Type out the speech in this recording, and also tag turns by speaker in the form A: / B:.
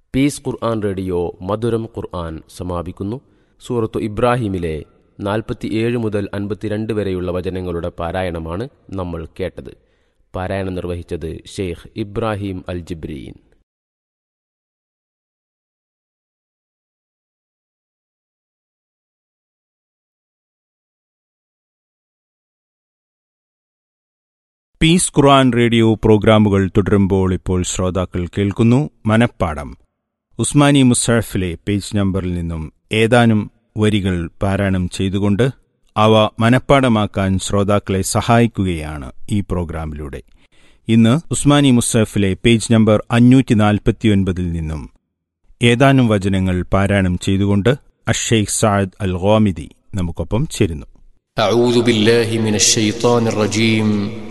A: piece Quran radio മധുരം ഖുർആൻ സമാപിക്കുന്നു സൂറത്തു ഇബ്രാഹിമിലെ നാൽപ്പത്തിയേഴ് മുതൽ അൻപത്തിരണ്ട് വരെയുള്ള വചനങ്ങളുടെ പാരായണമാണ് നമ്മൾ കേട്ടത് പാരായണം നിർവഹിച്ചത് Sheikh Ibrahim Al Jibreen
B: peace Quran radio പ്രോഗ്രാമുകൾ തുടരുമ്പോൾ ഇപ്പോൾ ശ്രോതാക്കൾ കേൾക്കുന്നു മനപ്പാടം ഉസ്മാനി മുസഫിലെ പേജ് നമ്പറിൽ നിന്നും ഏതാനും വരികൾ പാരായണം ചെയ്തുകൊണ്ട് അവ മനപ്പാടമാക്കാൻ ശ്രോതാക്കളെ സഹായിക്കുകയാണ് ഈ പ്രോഗ്രാമിലൂടെ ഇന്ന് ഉസ്മാനി മുസഫിലെ പേജ് നമ്പർ അഞ്ഞൂറ്റി നാൽപ്പത്തിയൊൻപതിൽ നിന്നും ഏതാനും വചനങ്ങൾ പാരായണം ചെയ്തുകൊണ്ട് അഷെയ്ഖ് സാദ് അൽ ഗോമിദി നമുക്കൊപ്പം ചേരുന്നു
C: أعوذ بالله من الشيطان الرجيم